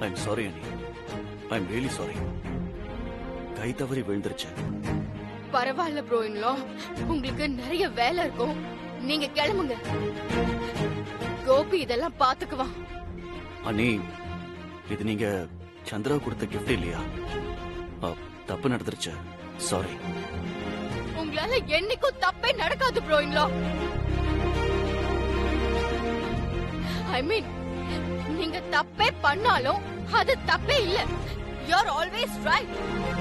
I'm sorry அனி I'm really sorry கை தவறி விழுந்துருச்சு பரவாயில்ல ப்ரோ இன்லோ உங்களுக்கு நிறைய வேலை இருக்கும் நீங்க கிளம்புங்க கோபி இதெல்லாம் பாத்துக்குவான் அனி இது நீங்க சந்திரா கொடுத்த கிஃப்ட் இல்லையா அ, தப்பு நடந்துருச்சு சாரி உங்களால என்னைக்கும் தப்பே நடக்காது ப்ரோ இன்லோ ஐ மீன் நீங்க தப்பே பண்ணாலும் அது தப்பே இல்ல யூ ஆர் ஆல்வேஸ் ரைட்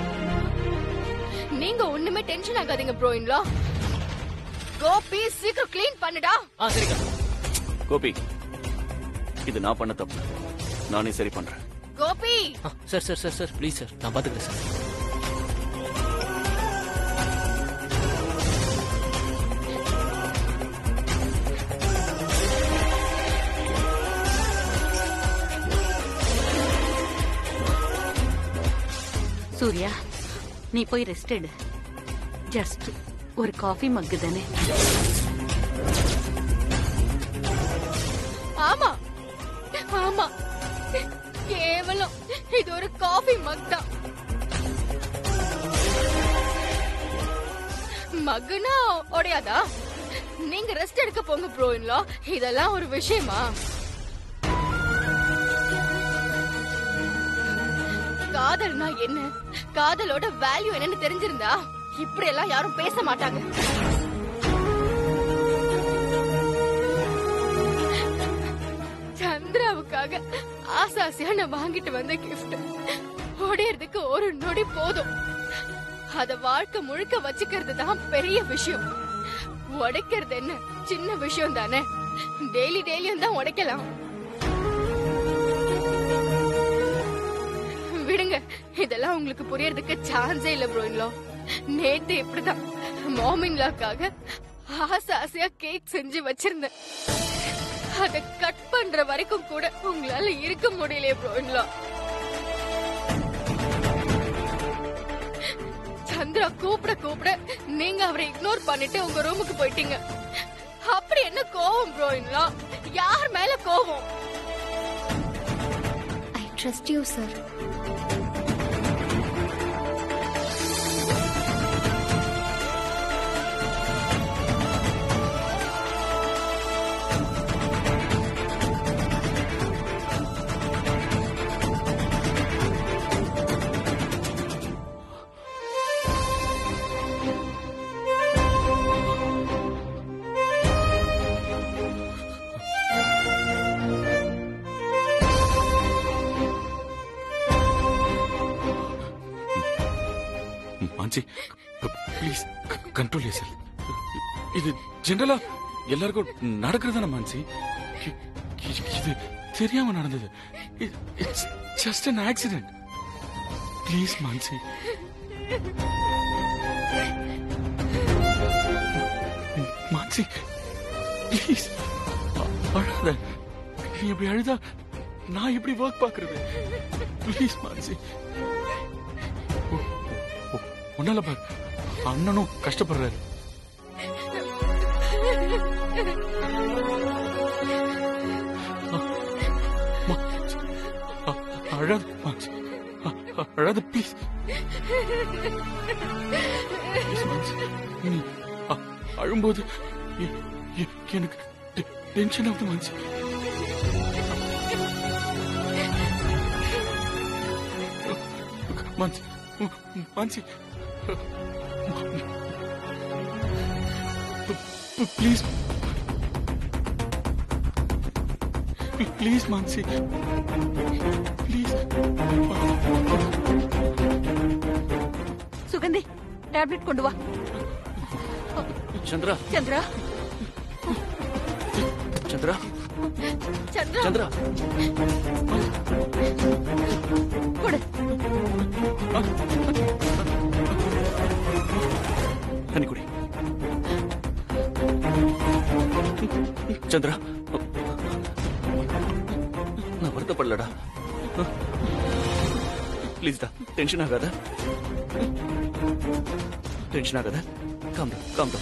நீங்க ஒண்ணுமே டென்ஷன் ஆகாதீங்க ப்ரோ இன்லோ கோபி சீக்கிரம் க்ளீன் பண்ணுடா ஆ சரிக்கா கோபி இது நான் பண்ண தப்பு நானே சரி பண்றேன் கோபி ஆ sir sir sir sir please sir நான் பாத்துக்கிறேன் சார் சூர்யா நீ போய் ரெஸ்ட் எடு ஜஸ்ட் ஒரு காஃபி மக்கு தானே ஆமா ஆமா கேவலம் இது ஒரு காஃபி மக் தான் மகுனா உடையாதா நீங்க ரெஸ்ட் எடுக்க போங்க ப்ரோ இன்லா இதெல்லாம் ஒரு விஷயமா காதல்னா என்ன காதலோட வேல்யூ என்னன்னு தெரிஞ்சிருந்தா இப்படி எல்லாம் யாரும் பேச மாட்டாங்க சந்திராவுக்காக ஆசாசியா நான் வாங்கிட்டு வந்த கிஃப்ட் உடையறதுக்கு ஒரு நொடி போதும் அத வாழ்க்கை முழுக்க வச்சுக்கிறது தான் பெரிய விஷயம் உடைக்கிறது என்ன சின்ன விஷயம் தானே டெய்லி டெய்லியும் தான் உடைக்கலாம் விடுங்க இதெல்லாம் உங்களுக்கு புரியறதுக்கு சான்ஸே இல்ல ப்ரோயின்லோ நேத்து இப்படிதான் மாமின்லாக்காக ஆசை ஆசையா கேக் செஞ்சு வச்சிருந்தேன் அத கட் பண்ற வரைக்கும் கூட உங்களால இருக்க முடியலையே ப்ரோயின்லோ சந்திரா கூப்பிட கூப்பிட நீங்க அவரை இக்னோர் பண்ணிட்டு உங்க ரூமுக்கு போயிட்டீங்க அப்படி என்ன கோவம் ப்ரோயின்லோ யார் மேல கோவம் I trust you sir Manji please control yourself இது ஜெனரலா எல்லாருக்கும் நடக்கிறதான மான்சி இ- இ- இது தெரியாம நடந்தது it's just an accident please Mansi Mansi please அழாத நீ இப்படி அழுதா நான் எப்படி ஒர்க் பாக்குறது ப்ளீஸ் மான்சி ஒன்னால பார் அண்ணனும் கஷ்டப்படுறாரு அ- அ- அழாத மான்சி. அ- அ- அழாத ப்ளீஸ் நீ அ- அழும்போது எ- எ- எனக்கு டெ- டென்ஷன் ஆகுது Mansi Mansi Mansi please please Mansi please Sugandhi tablet கொண்டு வா சந்திரா சந்திரா சந்திரா சந்திரா சந்திரா கொடு தண்ணி குடி சந்திரா நான் வருத்தப்படலடா ப்ளீஸ்டா டென்ஷன் ஆகாத டென்ஷன் ஆகாத காம் காம்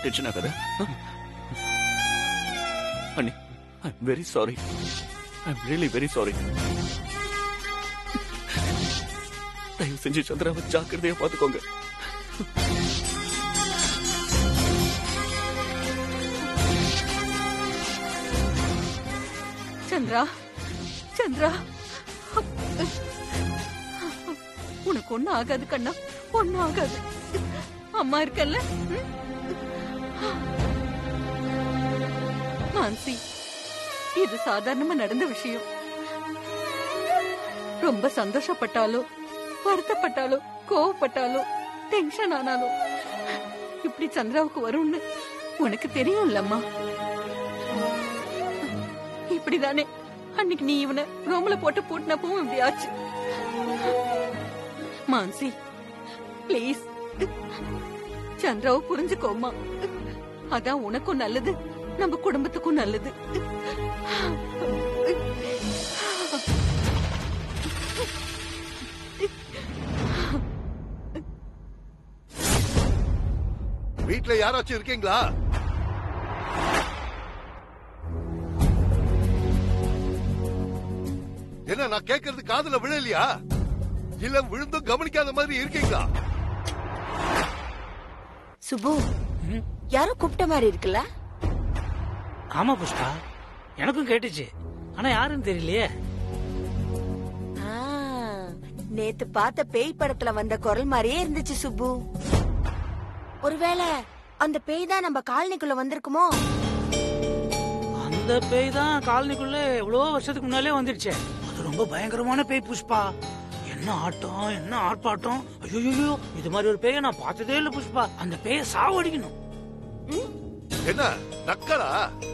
டென்ஷன் ஆகாத அண்ணி I very sorry I really very sorry தயவு செஞ்சு சந்திராவை ஜாக்கிரதையா பாத்துக்கோங்க சந்திரா சந்திரா உனக்கு ஒண்ணும் ஆகாது கண்ணா ஒண்ணும் ஆகாது அம்மா இருக்கல்ல ம்? மான்சி இது சாதாரணமா நடந்த விஷயம் ரொம்ப சந்தோஷப்பட்டாலோ வருத்தப்பட்டாலோ கோவப்பட்டாலோ டென்ஷன் ஆனாலோ இப்படி சந்திராவுக்கு வரும்னு உனக்கு தெரியும்லம்மா இப்படிதானே அன்னைக்கு நீ இவனை ரோம்ல போட்டு பூட்டினப்பவும் இப்படி ஆச்சு மான்சி ப்ளீஸ் சந்திராவை புரிஞ்சுக்கோமா அதான் உனக்கும் நல்லது நம்ம குடும்பத்துக்கும் நல்லது வீட்ல யாராச்சும் இருக்கீங்களா என்ன நான் கேக்குறது காதுல விழலையா இல்ல விழுந்தும் கவனிக்காத மாதிரி இருக்கீங்களா சுபு யாரோ கூப்பிட்ட மாதிரி இருக்குல்ல ஆமா புஷ்பா எனக்கும் கேட்டுச்சு ஆனா யாருன்னு தெரியலையே ஆ, நேத்து பார்த்த பேய் படத்துல வந்த குரல் மாதிரியே இருந்துச்சு சுப்பு ஒருவேளை அந்த பேய் தான் நம்ம காலனிக்குள்ள வந்திருக்குமோ அந்த பேய் தான் காலனிக்குள்ள எவ்வளவோ வருஷத்துக்கு முன்னாலே வந்துடுச்சே அது ரொம்ப பயங்கரமான பேய் புஷ்பா என்ன ஆட்டம் என்ன ஆர்ப்பாட்டம் ஐயோ இது மாதிரி ஒரு பேயை நான் பார்த்ததே இல்ல புஷ்பா அந்த பேயை சாவடிக்கணும் என்ன நக்கலா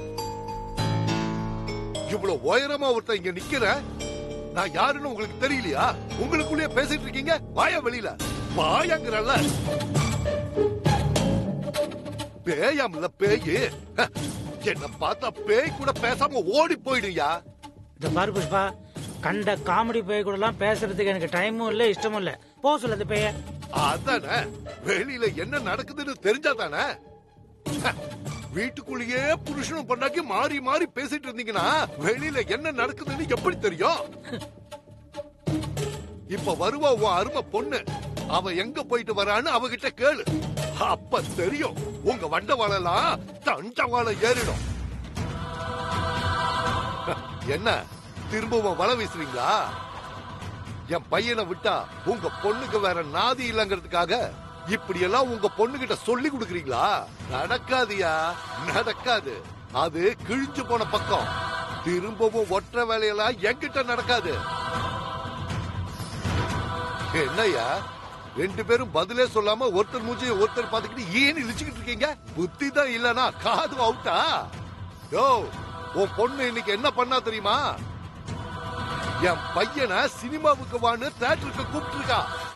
இவ்வளவு உயரமா ஒருத்தன் இங்க நிக்கிற நான் யாருன்னு உங்களுக்கு தெரியலையா உங்களுக்குள்ளேயே பேசிட்டு இருக்கீங்க வாயா வெளியில வாயாங்கிறல்ல பேயாம்ல பேயு ஹ, என்ன பார்த்தா பேய் கூட பேசாம ஓடி போயிடுயா இந்த பாரு புஷ்பா கண்ட காமெடி பேய் கூட எல்லாம் பேசுறதுக்கு எனக்கு டைமும் இல்ல இஷ்டமும் இல்ல போ சொல்லு அந்த பேய அதானே வெளியில என்ன நடக்குதுன்னு தெரிஞ்சா தானே வீட்டுக்குள்ளேயே புருஷனும் பொண்டாக்கி மாறி மாறி பேசிட்டு இருந்தீங்கன்னா வெளியில என்ன நடக்குதுன்னு எப்படி தெரியும் இப்ப வருவா உன் அருமை பொண்ணு அவ எங்க போயிட்டு வரான்னு அவகிட்ட கேளு அப்ப தெரியும் உங்க வண்டவாளெல்லாம் தண்டவாளம் ஏறிடும் என்ன திரும்பவும் வலை வீசுறீங்களா என் பையனை விட்டா உங்க பொண்ணுக்கு வேற நாதி இல்லங்கிறதுக்காக இப்படி எல்லாம் உங்க பொண்ணுகிட்ட சொல்லி கொடுக்குறீங்களா நடக்காதியா நடக்காது அது கிழிஞ்சு போன பக்கம் திரும்பவும் ஒற்ற வேலையெல்லாம் என்கிட்ட நடக்காது என்னய்யா ரெண்டு பேரும் பதிலே சொல்லாம ஒருத்தர் மூஞ்சியை ஒருத்தர் பார்த்துக்கிட்டு ஏன் இழிச்சுக்கிட்டு இருக்கீங்க புத்தி தான் இல்லனா காது அவுட்டா யோ உன் பொண்ணு இன்னைக்கு என்ன பண்ணா தெரியுமா என் பையனை சினிமாவுக்கு வான்னு தியேட்டருக்கு கூப்பிட்டு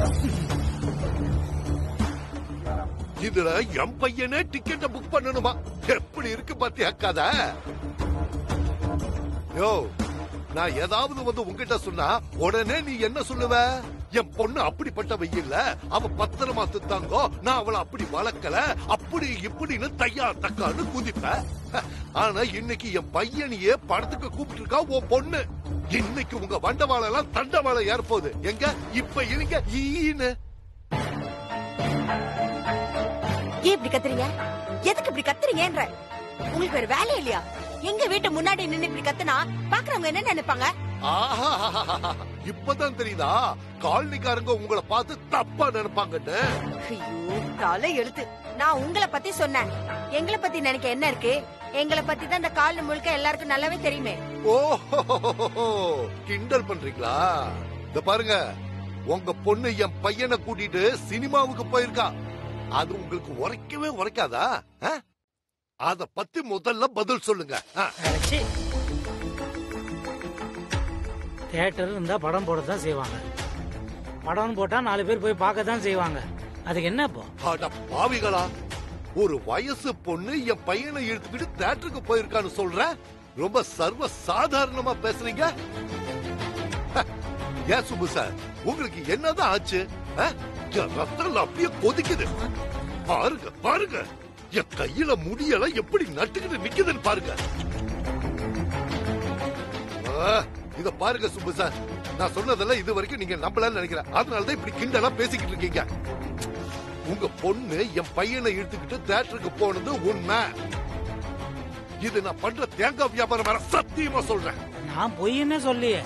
இதுல என் பையனே டிக்கெட்டை புக் பண்ணணுமா எப்படி இருக்கு பாத்தியா கதை யோ நான் ஏதாவது வந்து உன்கிட்ட சொன்னா உடனே நீ என்ன சொல்லுவ என் பொண்ணு அப்படிப்பட்டவ இல்ல அவ பத்திரமா சுத்தாங்கோ நான் அவளை அப்படி வளர்க்கல அப்படி இப்படின்னு தையா தக்கான்னு குதிப்ப ஆனா இன்னைக்கு என் பையனையே படத்துக்கு கூப்பிட்டு இருக்கா உன் பொண்ணு இன்னைக்கு உங்க வண்டவாளம் எல்லாம் தண்டவாளம் ஏற்போகுது எங்க இப்ப இருங்க ஈன்னு ஏன் இப்படி கத்துறீங்க எதுக்கு இப்படி கத்துறீங்கன்ற உங்களுக்கு வேற வேலை இல்லையா எங்க வீட்டு முன்னாடி நின்னு இப்படி கத்துனா பாக்குறவங்க என்ன நினைப்பாங்க ஆஹா இப்பதான் தெரியுதா காலனிக்காரங்க உங்களை பார்த்து தப்பா நினைப்பாங்கன்னு ஐயோ தலை எழுத்து நான் உங்களை பத்தி சொன்னேன் எங்களை பத்தி நினைக்க என்ன இருக்கு எங்களை பத்தி தான் இந்த கால் முழுக்க எல்லாருக்கும் நல்லாவே தெரியுமே ஓஹோ கிண்டல் பண்றீங்களா இந்த பாருங்க உங்க பொண்ணு என் பையனை கூட்டிட்டு சினிமாவுக்கு போயிருக்கா அது உங்களுக்கு உரைக்கவே உரைக்காதா ஆ? அத பத்தி முதல்ல பதில் சொல்லுங்க ஆ. ச்சீ. தியேட்டர் இருந்தா படம் போட தான் செய்வாங்க படம் போட்டா நாலு பேர் போய் பார்க்க தான் செய்வாங்க அதுக்கு என்ன இப்போ அட பாவிகளா ஒரு வயசு பொண்ணு என் பையனை இழுத்துக்கிட்டு தேட்டருக்கு போயிருக்கான்னு சொல்ற ரொம்ப சர்வ சாதாரணமா பேசுறீங்க ஹ, ஏன் சுப்பு சார் உங்களுக்கு என்னதான் ஆச்சு ஆ? என் ரத்தம் அப்படியே கொதிக்குது பாருங்க பாருங்க என் கையில முடியெல்லாம் எப்படி நட்டுக்கிட்டு நிக்குதுன்னு பாருங்க ஆ, இத பாருங்க சுப்பு சார் நான் சொன்னதெல்லாம் இது வரைக்கும் நீங்க நம்பலன்னு நினைக்கிறேன் அதனாலதான் இப்படி கிண்டலா பேசிக்கிட்டு இருக்கீங்க உங்க பொண்ணு என் பையனை இழுத்துக்கிட்டு தேட்டருக்கு போனது உண்மை இது நான் பண்ற தேங்காய் வியாபாரம் வேற சத்தியமா சொல்றேன் நான் பொய்ன்னு சொல்லியே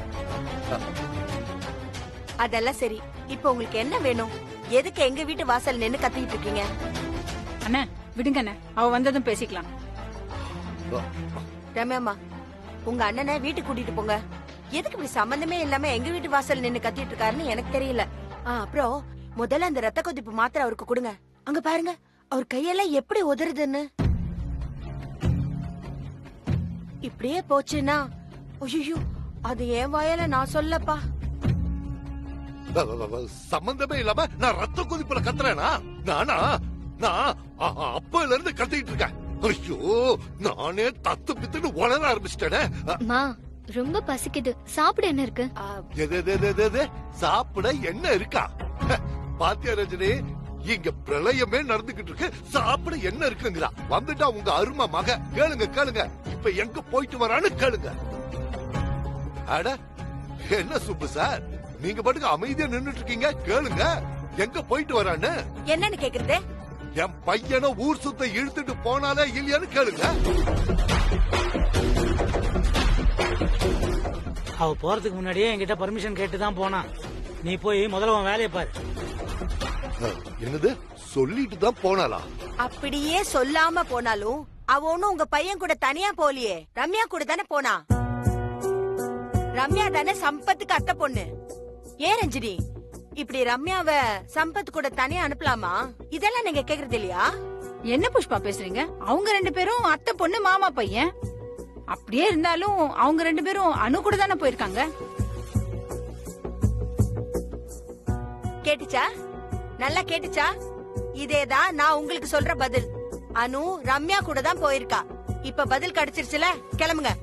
அதெல்லாம் சரி இப்போ உங்களுக்கு என்ன வேணும் எதுக்கு எங்க வீட்டு வாசல் நின்னு கத்திட்டு இருக்கீங்க அண்ணா விடுங்க அண்ணா அவ வந்ததும் பேசிக்கலாம் ரம்யாம்மா உங்க அண்ணனை வீட்டுக்கு கூட்டிட்டு போங்க எதுக்கு இப்படி சம்பந்தமே இல்லாம எங்க வீட்டு வாசல் நின்னு கத்திட்டு இருக்காருன்னு எனக்கு தெரியல ஆ, அப்புறம் முதல்ல அந்த ரத்த கொதிப்பு மாத்திரை அவருக்கு கொடுங்க அங்க பாருங்க அவர் கையெல்லாம் எப்படி உதறுதுன்னு இப்படியே போச்சுன்னா ஐயோ அது என் வாயால நான் சொல்லப்பா வ- வ- வ- சம்பந்தமே இல்லாம நான் ரத்த கொதிப்புல கத்துறேனா நானா நான் அ- அ- அப்பல இருந்து கத்திட்டு இருக்கேன் ஐயோ நானே தத்து பித்துன்னு உளர ஆரம்பிச்சிட்டேனே அ, மா ரொம்ப பசிக்குது சாப்பிட என்ன இருக்கு ஆ, எது, எது, எது, எது, எது? சாப்பிட என்ன இருக்கா ஹ, பாத்தியா ரஜினி இங்க பிரளயமே நடந்துகிட்டு இருக்கு சாப்பிட என்ன இருக்குங்கிறா வந்துட்டா உங்க அருமை மக கேளுங்க கேளுங்க இப்ப எங்க போயிட்டு வரான்னு கேளுங்க அட என்ன சுப்பு சார் நீங்க பாட்டுக்கு அமைதியா நின்னுட்டு இருக்கீங்க கேளுங்க எங்க போயிட்டு வரான்னு என்னன்னு கேக்குறது என் பையனை ஊர் சுத்த இழுத்துட்டு போனாலே இல்லையான்னு கேளுங்க அவ போறதுக்கு முன்னாடியே என்கிட்ட பர்மிஷன் கேட்டு தான் போனான் நீ போய் முதல்ல உன் வேலையை பாரு அஹ், என்னது சொல்லிட்டு தான் போனாளா அப்படியே சொல்லாம போனாலும் அவ ஒண்ணும் உங்க பையன் கூட தனியா போலியே ரம்யா கூட தானே போனா ரம்யா தானே சம்பத்துக்கு அத்தை பொண்ணு ஏன் ரஞ்சினி இப்படி ரம்யாவ சம்பத் கூட தனியா அனுப்பலாமா இதெல்லாம் நீங்க கேக்குறது இல்லையா என்ன புஷ்பா பேசுறீங்க அவங்க ரெண்டு பேரும் அத்தை பொண்ணு மாமா பையன் அப்படியே இருந்தாலும் அவங்க ரெண்டு பேரும் அணு கூட தானே போயிருக்காங்க கேட்டுச்சா நல்லா கேட்டுச்சா இதேதான் நான் உங்களுக்கு சொல்ற பதில் அனு ரம்யா கூட தான் போயிருக்கா இப்ப பதில் கிடைச்சிருச்சுல கிளம்புங்க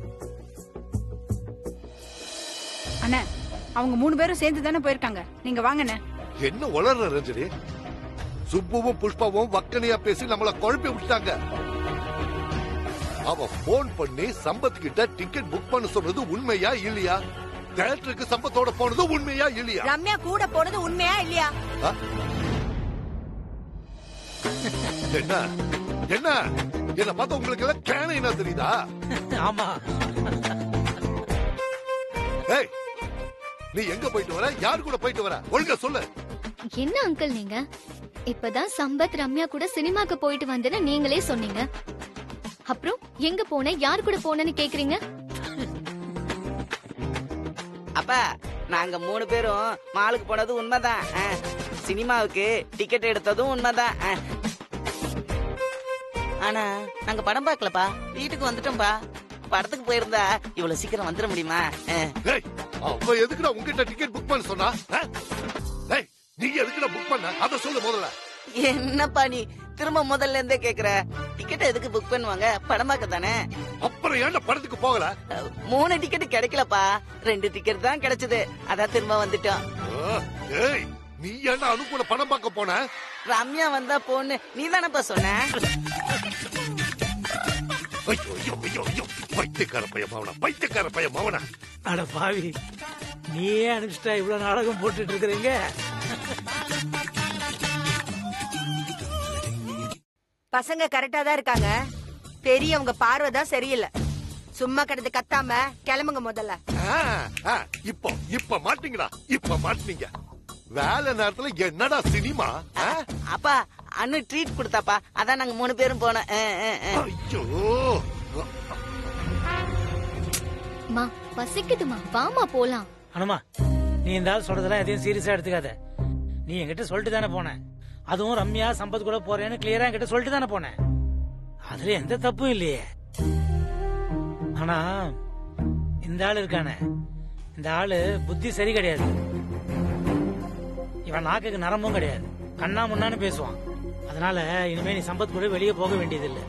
அண்ணா அவங்க மூணு பேரும் சேர்ந்து தானே போயிருக்காங்க நீங்க வாங்கண்ணே என்ன வளர்ற ரஞ்சனி சுப்புவும் புஷ்பாவும் வக்கனையா பேசி நம்மள குழப்பி விட்டாங்க அவ போன் பண்ணி சம்பத் கிட்ட டிக்கெட் புக் பண்ண சொன்னது உண்மையா இல்லையா தேட்டருக்கு சம்பத்தோட போனது உண்மையா இல்லையா ரம்யா கூட போனது உண்மையா இல்லையா ஆ? என்ன என்ன என்ன பார்த்தா உங்களுக்கு எல்லாம் கேன என்ன தெரியுதா ஆமா ஏய் நீ எங்க போயிட்டு வர யார் கூட போயிட்டு வர ஒழுங்கா சொல்லு என்ன அங்கிள் நீங்க இப்பதான் சம்பத் ரம்யா கூட சினிமாக்கு போயிட்டு வந்தேன்னு நீங்களே சொன்னீங்க அப்புறம் எங்க போன யார் கூட போனேன்னு கேக்குறீங்க அப்பா நாங்க மூணு பேரும் மாலுக்கு போனது உண்மைதான் ஆ. சினிமாவுக்கு டிக்கெட் எடுத்ததும் உண்மைதான் ஆ. ஆனா நாங்க படம் பார்க்கலப்பா வீட்டுக்கு வந்துட்டோம்பா படத்துக்கு போயிருந்தா இவ்வளவு சீக்கிரம் வந்துட முடியுமா ஆ. ஏய் அவ எதுக்குடா உங்ககிட்ட டிக்கெட் புக் பண்ண சொன்னா ஆ? ஏய் நீ எதுக்குடா புக் பண்ண அத சொல்லு முதல்ல என்னப்பா நீ திரும்ப முதல்ல இருந்தே கேக்குற டிக்கெட் எதுக்கு புக் பண்ணுவாங்க படம் பார்க்க தானே அப்புறம் ஏன்டா படத்துக்கு போகல மூணு டிக்கெட் கிடைக்கலப்பா ரெண்டு டிக்கெட் தான் கிடைச்சது அதான் திரும்ப வந்துட்டோம் ஆ, ஏய் நீ ஏன்டா அனு கூட படம் பார்க்க போன ரம்யா வந்தா போன்னு நீ தானப்பா சொன்ன ஐயோ ஐயோ ஐயோ ஐயோ பைத்தியக்கார பையன் மவனா பைத்தியக்கார பையன் மவனா அட பாவி நீயே அனுப்பிச்சிட்டா இவ்வளவு நாடகம் போட்டுட்டு இருக்கிறீங்க பசங்க கரெக்டா தான் இருக்காங்க பெரியவங்க பார்வை தான் சரியில்லை சும்மா கிடந்து கத்தாம கிளம்புங்க முதல்ல ஆ, ஆ, இப்போ இப்ப மாட்டீங்களா இப்ப மாட்டீங்க வேலை நேரத்துல என்னடா சினிமா ஆ? அப்பா அண்ணு ட்ரீட் கொடுத்தாப்பா அதான் நாங்க மூணு பேரும் போனோம் ஆ, ஆ, ஆ. ஐயோ மா பசிக்குதுமா வாமா போலாம் அனுமா நீ இந்த ஆள் சொல்றதெல்லாம் எதையும் சீரியஸா எடுத்துக்காத நீ என்கிட்ட சொல்லிட்டு தானே போன அதுவும் ரம்யா சம்பத் கூட போறேன்னு கிளியரா என்கிட்ட சொல்லிட்டு தானே போனேன் அதுல எந்த தப்பும் இல்லையே ஆனா இந்த ஆள் இருக்கானே இந்த ஆளு புத்தி சரி கிடையாது இவன் நாக்குக்கு நரம்பும் கிடையாது கண்ணா முன்னான்னு பேசுவான் அதனால இனிமே நீ சம்பத் கூட வெளியே போக வேண்டியதில்லை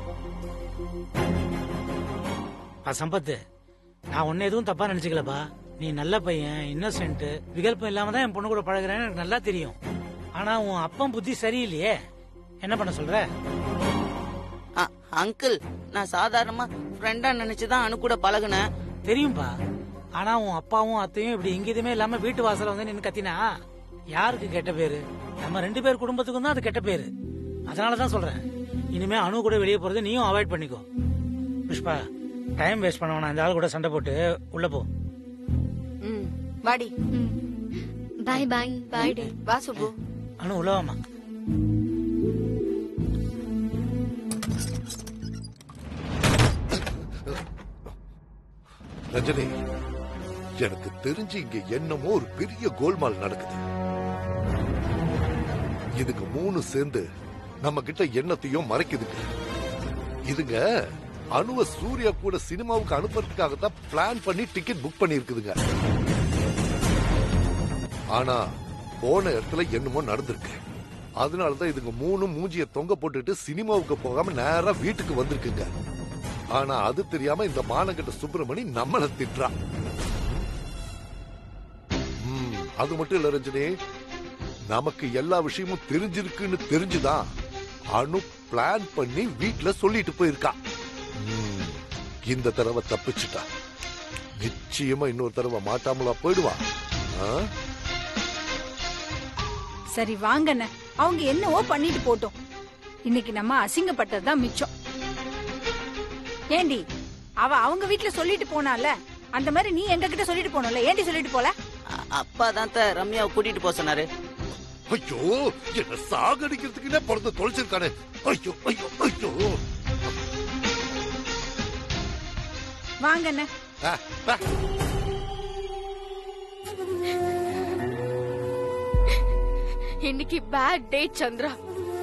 பா சம்பத்து நான் உன்னை எதுவும் தப்பா நினைச்சுக்கலப்பா நீ நல்ல பையன் இன்னசென்ட் விகல்பம் இல்லாம தான் என் பொண்ணு கூட பழகுறேன்னு எனக்கு நல்லா தெரியும் ஆனா உன் அப்பன் புத்தி சரியில்லையே என்ன பண்ண சொல்ற அங்கிள் நான் சாதாரணமா ஃப்ரெண்டா நினைச்சுதான் அனு கூட பழகுனேன் தெரியும்பா ஆனா உன் அப்பாவும் அத்தையும் இப்படி எங்கேயுமே இல்லாம வீட்டு வாசல்ல வந்து நின்னு கத்தினா யாருக்கு கெட்ட பேரு நம்ம ரெண்டு பேர் குடும்பத்துக்கும் தான் அது கெட்ட பேரு அதனாலதான் சொல்றேன் இனிமே அணு கூட வெளியே போறது நீயும் அவாய்ட் பண்ணிக்கோ புஷ்பா டைம் வேஸ்ட் பண்ண வேணாம் இந்த ஆள் கூட சண்டை போட்டு உள்ள போ ம் வாடி பாய் பாய் பாய் டி வா சுப்பு அணு உள்ள வாமா ரஜினி எனக்கு தெரிஞ்சு இங்க என்னமோ ஒரு பெரிய கோல்மால் நடக்குது இதுக்கு மூணு சேர்ந்து நம்ம கிட்ட எண்ணத்தையும் மறைக்குதுங்க இதுங்க அணுவ சூர்யா கூட சினிமாவுக்கு அனுப்புறதுக்காக தான் பிளான் பண்ணி டிக்கெட் புக் பண்ணி இருக்குதுங்க ஆனா போன இடத்துல என்னமோ நடந்திருக்கு அதனாலதான் இதுங்க மூணு மூஞ்சிய தொங்க போட்டுட்டு சினிமாவுக்கு போகாம நேரா வீட்டுக்கு வந்திருக்குங்க ஆனா அது தெரியாம இந்த மானங்கிட்ட சுப்பிரமணி நம்மள திட்டுறா ம், அது மட்டும் இல்ல ரஞ்சனி நமக்கு எல்லா விஷயமும் தெரிஞ்சிருக்குன்னு தெரிஞ்சுதான் அனு பிளான் பண்ணி வீட்ல சொல்லிட்டு போயிருக்கா ம், இந்த தடவை தப்பிச்சுட்டா நிச்சயமா இன்னொரு தடவை மாட்டாமலா போயிடுவா ஆ? சரி வாங்கண்ண அவங்க என்னவோ பண்ணிட்டு போட்டோம் இன்னைக்கு நம்ம அசிங்கப்பட்டதுதான் மிச்சம் ஏண்டி அவ அவங்க வீட்ல சொல்லிட்டு போனால அந்த மாதிரி நீ எங்க கிட்ட சொல்லிட்டு போனல ஏண்டி சொல்லிட்டு போல அ- அப்பா தான் த ரம்யாவை கூட்டிட்டு போக சொன்னாரு ஐயோ என்ன சாகடிக்கிறதுக்குன்னே பிறந்து தொலைச்சிருக்கானே ஐயோ ஐயோ ஐயோ வாங்கண்ண ஆ, ஆ. இன்னைக்கு பேட் டே சந்திரா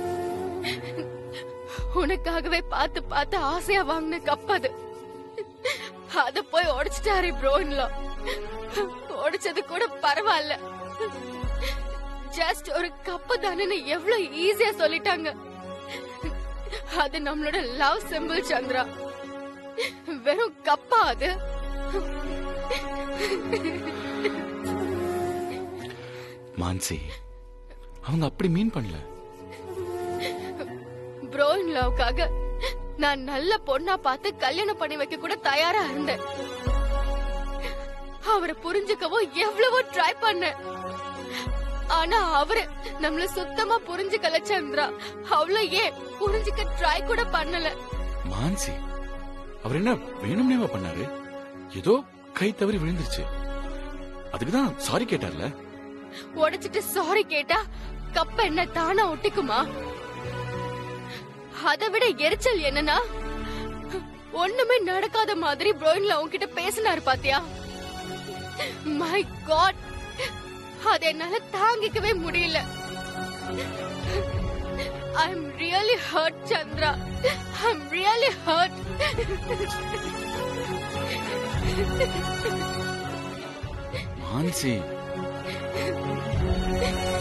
உனக்காகவே பார்த்து பார்த்து ஆசையா வாங்கின கப் அது அத போய் உடைச்சிட்டாரு ப்ரோன்ல உடைச்சது கூட பரவாயில்ல ஜஸ்ட் ஒரு கப்பு தானே எவ்வளவு ஈஸியா சொல்லிட்டாங்க அது நம்மளோட லவ் சிம்பிள் சந்திரா வெறும் கப்பா அது மான்சி அவங்க அப்படி மீன் பண்ணல ப்ரோ இன் லவ்க்காக நான் நல்ல பொண்ணா பார்த்து கல்யாணம் பண்ணி வைக்க கூட தயாரா இருந்தேன் அவரை புரிஞ்சுக்கவும் எவ்வளவோ ட்ரை பண்ணேன் ஆனா அவரு நம்மள சுத்தமா புரிஞ்சுக்கல சந்திரா அவ்வளவு ஏன் புரிஞ்சுக்க ட்ரை கூட பண்ணல மான்சி அவர் என்ன வேணும்னேவா பண்ணாரு ஏதோ கை தவறி விழுந்துருச்சு அதுக்குதான் சாரி கேட்டார்ல உடைச்சிட்டு சாரி கேட்டா கப்ப என்ன தானா ஒட்டிக்குமா அதை விட எரிச்சல் என்னன்னா ஒண்ணுமே நடக்காத மாதிரி ப்ரோயின்ல உன்கிட்ட பேசினாரு பாத்தியா மை காட் அதை என்னால தாங்கிக்கவே முடியல I am really hurt Chandra I am really hurt Mansi